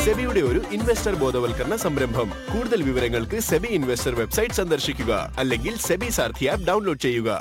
സെബിയുടെ ഒരു ഇൻവെസ്റ്റർ ബോധവൽക്കരണ സംരംഭം കൂടുതൽ വിവരങ്ങൾക്ക് സെബി ഇൻവെസ്റ്റർ വെബ്സൈറ്റ് സന്ദർശിക്കുക അല്ലെങ്കിൽ സെബി സാർഥി ആപ്പ് ഡൗൺലോഡ് ചെയ്യുക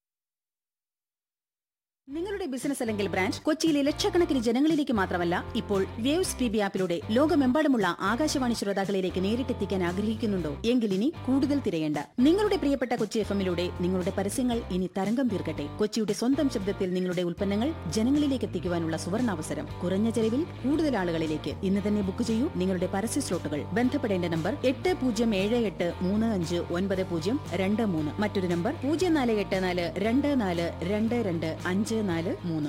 നിങ്ങളുടെ ബിസിനസ് അല്ലെങ്കിൽ ബ്രാൻഡ് കൊച്ചിയിലെ ലക്ഷക്കണക്കിന് ജനങ്ങളിലേക്ക് മാത്രമല്ല ഇപ്പോൾ വേവ്സ് പി ബി ആപ്പിലൂടെ ലോകമെമ്പാടുമുള്ള ആകാശവാണി ശ്രോതാക്കളിലേക്ക് നേരിട്ടെത്തിക്കാൻ ആഗ്രഹിക്കുന്നുണ്ടോ എങ്കിൽ ഇനി കൂടുതൽ തിരയേണ്ട നിങ്ങളുടെ പ്രിയപ്പെട്ട കൊച്ചി എഫ് എമ്മിലൂടെ നിങ്ങളുടെ പരസ്യങ്ങൾ ഇനി തരംഗം തീർക്കട്ടെ കൊച്ചിയുടെ സ്വന്തം ശബ്ദത്തിൽ നിങ്ങളുടെ ഉൽപ്പന്നങ്ങൾ ജനങ്ങളിലേക്ക് എത്തിക്കുവാനുള്ള സുവർണാവസരം കുറഞ്ഞ ചെലവിൽ കൂടുതൽ ആളുകളിലേക്ക് ഇന്ന് തന്നെ ബുക്ക് ചെയ്യൂ നിങ്ങളുടെ പരസ്യ സ്ലോട്ടുകൾ ബന്ധപ്പെടേണ്ട നമ്പർ എട്ട് പൂജ്യം ഏഴ് എട്ട് മൂന്ന് അഞ്ച് ഒൻപത് പൂജ്യം രണ്ട് മൂന്ന് മറ്റൊരു നമ്പർ പൂജ്യം നാല് എട്ട് നാല് രണ്ട് നാല് രണ്ട് രണ്ട് അഞ്ച് നാല് മൂന്ന്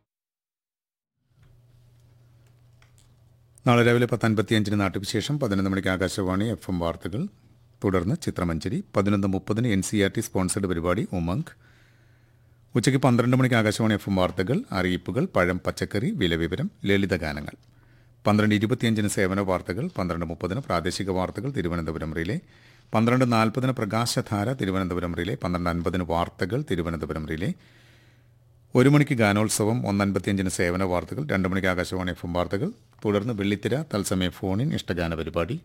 നാളെ രാവിലെ പത്ത് അൻപത്തിയഞ്ചിന് നാട്ടുവിശേഷം പതിനൊന്ന് മണിക്ക് ആകാശവാണി എഫ് എം വാർത്തകൾ തുടർന്ന് ചിത്രമഞ്ചരി പതിനൊന്ന് മുപ്പതിന് N C R T sponsored പരിപാടി ഉമങ്ക് ഉച്ചയ്ക്ക് പന്ത്രണ്ട് മണിക്ക് ആകാശവാണി എഫ് എം വാർത്തകൾ അറിയിപ്പുകൾ പഴം പച്ചക്കറി വിലവിവരം ലളിതഗാനങ്ങൾ പന്ത്രണ്ട് ഇരുപത്തിയഞ്ചിന് സേവന വാർത്തകൾ പന്ത്രണ്ട് മുപ്പതിന് പ്രാദേശിക വാർത്തകൾ തിരുവനന്തപുരം റിലേ പന്ത്രണ്ട് നാൽപ്പതിന് പ്രകാശധാര തിരുവനന്തപുരം റിലേ പന്ത്രണ്ട് അൻപതിന് വാർത്തകൾ തിരുവനന്തപുരം റിലേ ഒരു മണിക്ക് ഗാനോത്സവം ഒന്നൻപത്തിയഞ്ചിന് സേവന വാർത്തകൾ രണ്ട് മണിക്ക് ആകാശവാണി എഫ് എം വാർത്തകൾ തുടർന്ന് വെള്ളിത്തിര തത്സമയ ഫോണിൻ ഇഷ്ടഗാന പരിപാടി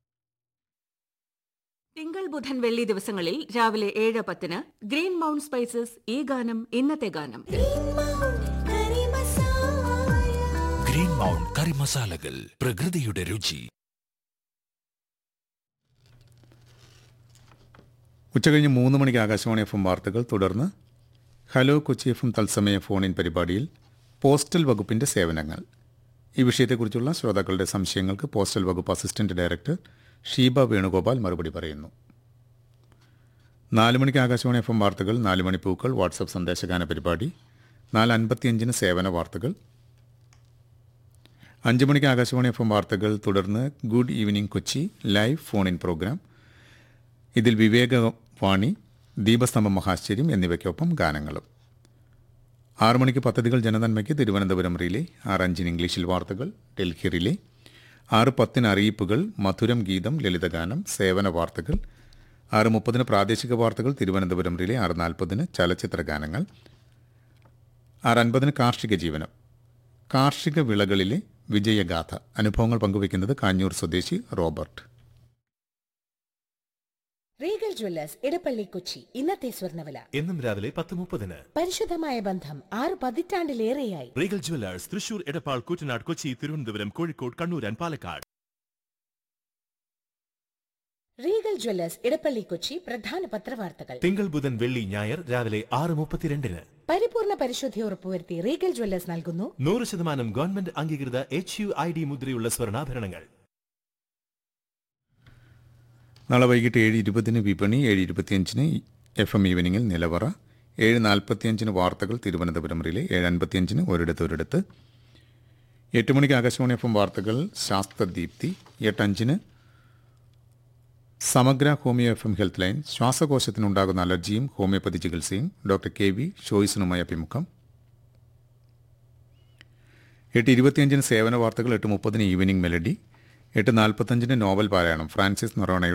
തിങ്കൾ ബുധൻ വെള്ളി ദിവസങ്ങളിൽ രാവിലെ ഏഴ് പത്തിന് ഗ്രീൻ മൗണ്ട് സ്പൈസസ് ഈ ഗാനം ഇന്നത്തെ ഗാനം ഗ്രീൻ മൗണ്ട് കറി മസാലകൾ പ്രകൃതിയുടെ രുചി ഉച്ചകഴിഞ്ഞ് മൂന്ന് മണിക്ക് ആകാശവാണി എഫ് എം വാർത്തകൾ തുടർന്ന് ഹലോ കൊച്ചി എഫ് എം തത്സമയ ഫോണിൻ പരിപാടിയിൽ പോസ്റ്റൽ വകുപ്പിന്റെ സേവനങ്ങൾ ഈ വിഷയത്തെക്കുറിച്ചുള്ള ശ്രോതാക്കളുടെ സംശയങ്ങൾക്ക് പോസ്റ്റൽ വകുപ്പ് അസിസ്റ്റന്റ് ഡയറക്ടർ ഷീബ വേണുഗോപാൽ മറുപടി പറയുന്നു നാല് മണിക്ക് ആകാശവാണി എഫ് എം വാർത്തകൾ നാല് മണി പൂക്കൾ വാട്സപ്പ് സന്ദേശഗാന പരിപാടി നാല് അൻപത്തിയഞ്ചിന് സേവന വാർത്തകൾ അഞ്ച് മണിക്ക് ആകാശവാണി എഫ് എം വാർത്തകൾ തുടർന്ന് good evening Kochi live phone in programme ഇതിൽ വിവേകവാണി ദീപസ്തംഭ മഹാശ്ചര്യം എന്നിവയ്ക്കൊപ്പം ഗാനങ്ങളും ആറു മണിക്ക് പദ്ധതികൾ ജനനന്മയ്ക്ക് തിരുവനന്തപുരം റിലേ ആറ് അഞ്ചിന് ഇംഗ്ലീഷിൽ വാർത്തകൾ ഡൽഹി റിലേ ആറ് പത്തിന് അറിയിപ്പുകൾ മധുരം ഗീതം ലളിതഗാനം സേവന വാർത്തകൾ ആറ് മുപ്പതിന് പ്രാദേശിക വാർത്തകൾ തിരുവനന്തപുരം റിലേ ആറ് നാൽപ്പതിന് ചലച്ചിത്ര ഗാനങ്ങൾ ആറ് അൻപതിന് കാർഷിക ജീവനം കാർഷിക വിളകളിലെ വിജയഗാഥ അനുഭവങ്ങൾ പങ്കുവയ്ക്കുന്നത് കാഞ്ഞൂർ സ്വദേശി Robert Regal jewellers Edappally Kochi ഇന്നത്തെ സ്വർണ്ണവില എന്നും രാവിലെ പത്ത് മുപ്പതിന് പരിശുദ്ധമായ ബന്ധം ആറ് പതിറ്റാണ്ടിലേറെയായി Regal jewellers Thrissur Edappal Koottanad Kochi Thiruvananthapuram Kozhikode Kannur and Palakkad Regal jewellers Edappally Kochi പ്രധാന പത്രവാർത്തകൾ തിങ്കൾ ബുധൻ വെള്ളി ഞായർ രാവിലെ ആറ് മുപ്പത്തിരണ്ടിന് പരിപൂർണ പരിശുദ്ധി ഉറപ്പുവരുത്തി റീഗൽ ജ്വല്ലേഴ്സ് നൽകുന്നു നൂറ് ശതമാനം ഗവൺമെന്റ് അംഗീകൃത എച്ച് യു ഐ ഡി മുദ്രയുള്ള സ്വർണ്ണാഭരണങ്ങൾ നാളെ വൈകിട്ട് ഏഴ് ഇരുപതിന് വിപണി ഏഴ് ഇരുപത്തിയഞ്ചിന് എഫ് എം ഈവനിങ്ങിൽ നിലവറ ഏഴ് നാൽപ്പത്തിയഞ്ചിന് വാർത്തകൾ തിരുവനന്തപുരം റിലേ ഏഴ് അൻപത്തിയഞ്ചിന് ഒരിടത്ത് ഒരിടത്ത് എട്ട് മണിക്ക് ആകാശവാണി എഫ് എം വാർത്തകൾ ശാസ്ത്രദീപ്തി എട്ടഞ്ചിന് സമഗ്ര homoeo F M health line ശ്വാസകോശത്തിനുണ്ടാകുന്ന അലർജിയും ഹോമിയോപ്പതി ചികിത്സയും ഡോക്ടർ കെ വി ഷോയ്സിനുമായി അഭിമുഖം എട്ട് ഇരുപത്തിയഞ്ചിന് സേവന വാർത്തകൾ എട്ട് മുപ്പതിന് ഈവനിംഗ് മെലഡി എട്ട് നാൽപ്പത്തഞ്ചിന് നോവൽ പാരായണം ഫ്രാൻസിസ് നൊറോണയുടെ